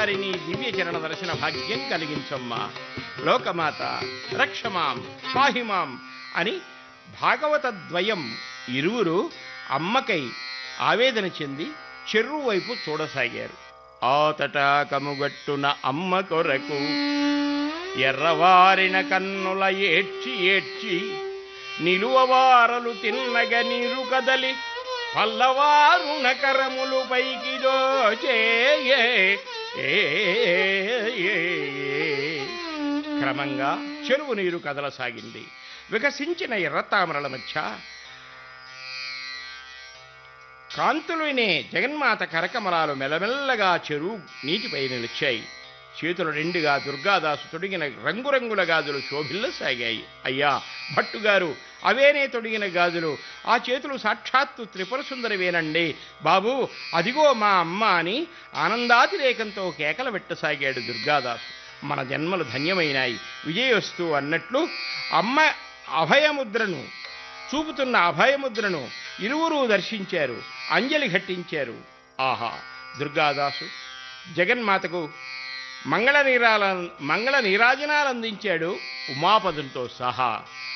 ఒక్కసారి నీ దివ్య చరణ దర్శన భాగ్యం కలిగించమ్మా లోకమాత రక్షమాం పాహిమాం అని భాగవత ద్వయం ఇరువురు అమ్మకై ఆవేదన చెంది చెరువు వైపు చూడసాగారు ఆతటాకముగట్టున అమ్మ కొరకు ఎర్రవారిన కన్నుల ఏడ్చి ఏడ్చి నిలువవారలు తిన్నగ నీరు కదలి పల్లవారుణ కరములు పైకి దోచే క్రమంగా చెరువు నీరు కదలసాగింది వికసించిన ఎర్రతామరల మధ్య కాంతులునే జగన్మాత కరకమలాలు మెల్లమెల్లగా చెరువు నీటిపై నిలిచాయి చేతులు నిండుగా దుర్గాదాసు తొడిగిన రంగురంగుల గాజులు శోభిల్లసాగాయి అయ్యా భట్టుగారు అవేనే తొడిగిన గాజులు ఆ చేతులు సాక్షాత్తు త్రిపుర సుందరివేనండి బాబు అదిగో మా అమ్మ అని ఆనందాతిరేకంతో కేకలు పెట్టసాగాడు దుర్గాదాసు మన జన్మలు ధన్యమైనాయి విజయవస్తు అన్నట్లు అమ్మ అభయముద్రను చూపుతున్న అభయముద్రను ఇరువురు దర్శించారు అంజలి ఘట్టించారు ఆహా దుర్గాదాసు జగన్మాతకు మంగళ నీరాల మంగళ నీరాజనాలు అందించాడు ఉమాపదంతో సహా